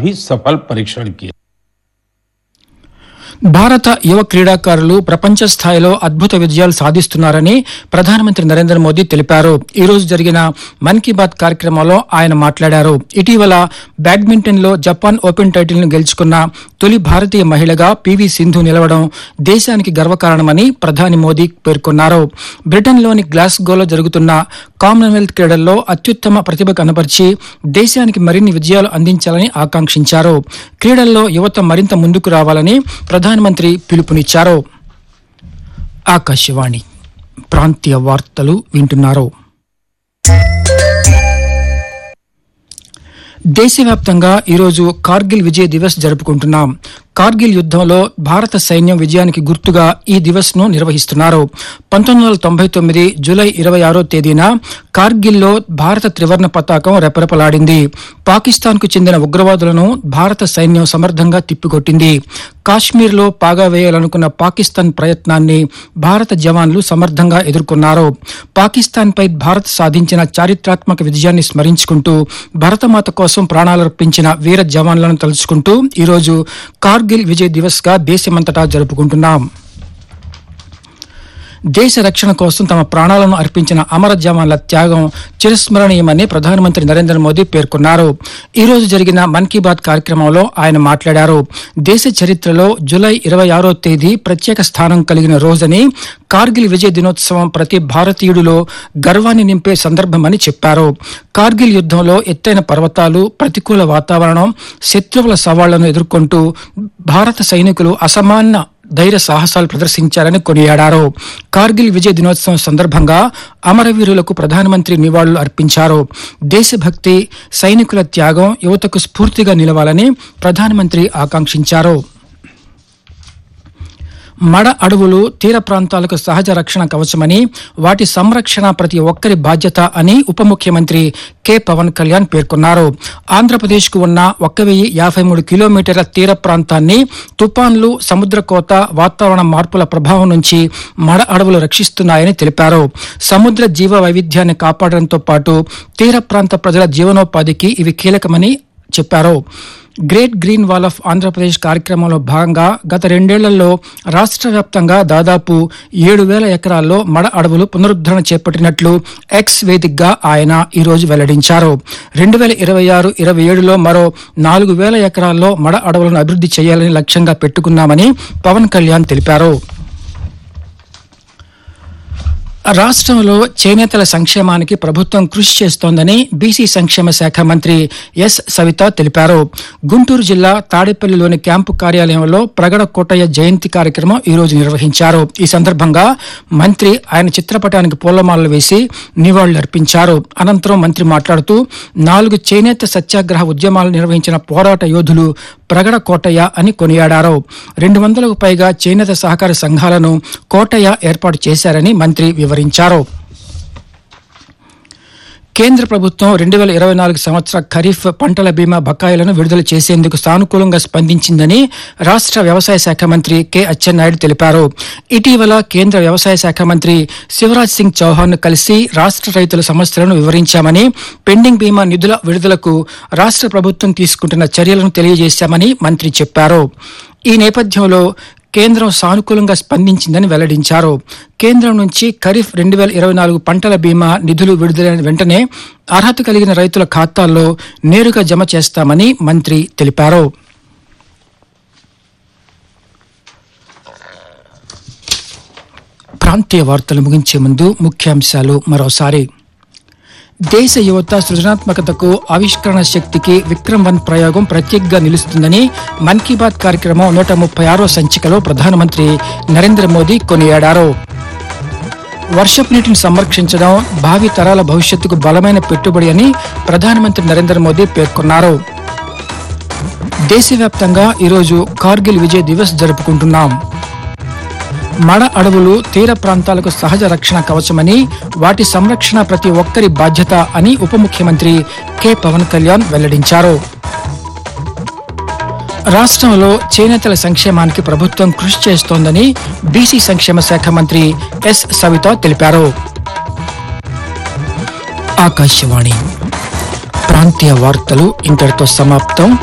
भी सफल परीक्षण किया భారత యువ క్రీడాకారులు ప్రపంచ స్థాయిలో అద్భుత విజయాలు సాధిస్తున్నారని ప్రధానమంత్రి నరేంద్ర మోదీ తెలిపారు ఈ రోజు జరిగిన మన్ కీ బాత్ కార్యక్రమంలో ఆయన మాట్లాడారు ఇటీవల బ్యాడ్మింటన్ లో జపాన్ ఓపెన్ టైటిల్ ను గెలుచుకున్న తొలి భారతీయ మహిళగా పివి సింధు నిలవడం దేశానికి గర్వకారణమని ప్రధాని మోదీ పేర్కొన్నారు బ్రిటన్లోని గ్లాస్గోలో జరుగుతున్న కామన్వెల్త్ క్రీడల్లో అత్యుత్తమ ప్రతిభ కనబర్చి దేశానికి మరిన్ని విజయాలు అందించాలని ఆకాంక్షించారు క్రీడల్లో యువత మరింత ముందుకు రావాలని ప్రధానమంత్రి పిలుపునిచ్చారు ఆకాశవాణి ప్రాంతీయ వార్తలు వింటున్నారు దేశవ్యాప్తంగా ఈరోజు కార్గిల్ విజయ్ దివస్ జరుపుకుంటున్నాం కార్గిల్ యుద్ధంలో భారత సైన్యం విజయానికి గుర్తుగా ఈ దివస్ ను నిర్వహిస్తున్నారు పంతొమ్మిది వందల తొంభై తొమ్మిది జూలై ఇరవై ఆరో తేదీన కార్గిల్లో భారత త్రివర్ణ పతాకం రెపరెపలాడింది పాకిస్తాన్ కు చెందిన ఉగ్రవాదులను భారత సైన్యం సమర్థంగా తిప్పికొట్టింది కాశ్మీర్లో పాగా వేయాలనుకున్న పాకిస్తాన్ ప్రయత్నాన్ని భారత జవాన్లు సమర్థంగా ఎదుర్కొన్నారు పాకిస్తాన్పై భారత్ సాధించిన చారిత్రాత్మక విజయాన్ని స్మరించుకుంటూ భరతమాత కోసం ప్రాణాలర్పించిన వీర జవాన్లను తలుచుకుంటూ ఈరోజు కార్గిల్ విజయ్ దివస్ గా దేశమంతటా జరుపుకుంటున్నాం దేశ రక్షణ కోసం తమ ప్రాణాలను అర్పించిన అమర జవాన్ల త్యాగం చిరస్మరణీయమని ప్రధానమంత్రి నరేంద్ర మోదీ పేర్కొన్నారు ఈ రోజు జరిగిన మన్ కీ బాత్ కార్యక్రమంలో ఆయన మాట్లాడారు దేశ చరిత్రలో జులై ఇరవై ఆరో తేదీ ప్రత్యేక స్థానం కలిగిన రోజని కార్గిల్ విజయ్ దినోత్సవం ప్రతి భారతీయుడిలో గర్వాన్ని నింపే సందర్భమని చెప్పారు కార్గిల్ యుద్ధంలో ఎత్తైన పర్వతాలు ప్రతికూల వాతావరణం శత్రువుల సవాళ్లను ఎదుర్కొంటూ భారత సైనికులు అసమాన ధైర్య సాహసాలు ప్రదర్శించారని కొనియాడారు కార్గిల్ విజయ్ దినోత్సవం సందర్భంగా అమరవీరులకు ప్రధానమంత్రి నివాళులు అర్పించారు దేశభక్తి సైనికుల త్యాగం యువతకు స్ఫూర్తిగా నిలవాలని ప్రధానమంత్రి ఆకాంక్షించారు మడ అడవులు తీర ప్రాంతాలకు సహజ రక్షణ కవచమని వాటి సంరక్షణ ప్రతి ఒక్కరి బాధ్యత అని ఉప ముఖ్యమంత్రి కె పవన్ కళ్యాణ్ పేర్కొన్నారు ఆంధ్రప్రదేశ్ కు ఉన్న ఒక్క వెయ్యి యాభై మూడు కిలోమీటర్ల తీర ప్రాంతాన్ని తుపాన్లు సముద్ర కోత వాతావరణ మార్పుల ప్రభావం నుంచి మడ అడవులు రక్షిస్తున్నాయని తెలిపారు సముద్ర జీవ వైవిధ్యాన్ని కాపాడడంతో పాటు తీర ప్రాంత ప్రజల జీవనోపాధికి ఇవి కీలకమని చెప్పారు great green wall of Andhra Pradesh కార్యక్రమంలో భాగంగా గత రెండేళ్లలో రాష్ట్ర వ్యాప్తంగా దాదాపు ఏడు వేల ఎకరాల్లో మడ అడవులు పునరుద్ధరణ చేపట్టినట్లు ఎక్స్ వేదికగా ఆయన ఈ రోజు వెల్లడించారు రెండు వేల ఇరవై ఆరు ఇరవై ఏడులో మరో నాలుగు వేల ఎకరాల్లో మడ అడవులను అభివృద్ధి చేయాలని లక్ష్యంగా పెట్టుకున్నామని పవన్ కళ్యాణ్ తెలిపారు రాష్ట్రంలో చేనేతల సంక్షేమానికి ప్రభుత్వం కృషి చేస్తోందని బీసీ సంక్షేమ శాఖ మంత్రి ఎస్ సవిత తెలిపారు గుంటూరు జిల్లా తాడేపల్లిలోని క్యాంపు కార్యాలయంలో ప్రగడ కోటయ్య జయంతి కార్యక్రమం ఈ రోజు నిర్వహించారు ఈ సందర్భంగా మంత్రి ఆయన చిత్రపటానికి పూలమాలలు వేసి నివాళులర్పించారు అనంతరం మంత్రి మాట్లాడుతూ నాలుగు చేనేత సత్యాగ్రహ ఉద్యమాలు నిర్వహించిన పోరాట యోధులు ప్రగడ కోటయ్య అని కొనియాడారు రెండు వందలకు పైగా చేనేత సహకార సంఘాలను కోటయ్య ఏర్పాటు చేశారని మంత్రి వివరించారు కేంద్ర ప్రభుత్వం రెండు వేల ఇరవై నాలుగు సంవత్సర ఖరీఫ్ పంటల బీమా బకాయిలను విడుదల చేసేందుకు సానుకూలంగా స్పందించిందని రాష్ట్ర వ్యవసాయ శాఖ మంత్రి కె అచ్చెన్నాయుడు తెలిపారు ఇటీవల కేంద్ర వ్యవసాయ శాఖ మంత్రి శివరాజ్ సింగ్ చౌహాన్ కలిసి రాష్ట్ర రైతుల సమస్యలను వివరించామని పెండింగ్ బీమా నిధుల విడుదలకు రాష్ట్ర ప్రభుత్వం తీసుకుంటున్న చర్యలను తెలియజేశామని మంత్రి చెప్పారు ఈ నేపథ్యంలో కేంద్రం సానుకూలంగా స్పందించిందని వెల్లడించారు కేంద్రం నుంచి ఖరీఫ్ రెండు వేల ఇరవై నాలుగు పంటల బీమా నిధులు విడుదలైన వెంటనే అర్హత కలిగిన రైతుల ఖాతాల్లో నేరుగా జమ చేస్తామని మంత్రి తెలిపారు ప్రాంతీయ వార్తలు ముగించే ముందు ముఖ్యాంశాలు మరోసారి దేశ యువత సృజనాత్మకతకు ఆవిష్కరణ శక్తికి విక్రమ్ వన్ ప్రయోగం ప్రత్యేకంగా నిలుస్తుందని మన్ కీ బాత్ కార్యక్రమం నూట ముప్పై ఆరో సంచికలో ప్రధానమంత్రి నరేంద్ర మోదీ కొనియాడారు వర్షపు నీటిని సంరక్షించడం భావి తరాల భవిష్యత్తుకు బలమైన పెట్టుబడి అని ప్రధానమంత్రి నరేంద్ర మోదీ పేర్కొన్నారు దేశవ్యాప్తంగా ఈరోజు కార్గిల్ విజయ్ దివస్ జరుపుకుంటున్నాం మడ అడవులు తీర ప్రాంతాలకు సహజ రక్షణ కవచమని వాటి సంరక్షణ ప్రతి ఒక్కరి బాధ్యత అని ఉప ముఖ్యమంత్రి కె పవన్ కళ్యాణ్ వెల్లడించారు రాష్ట్రంలో చేనేతల సంక్షేమానికి ప్రభుత్వం కృషి చేస్తోందని బీసీ సంక్షేమ శాఖ మంత్రి ఎస్ సవిత తెలిపారు ఆకాశవాణి ప్రాంతీయ వార్తలు ఇంతటితో సమాప్తం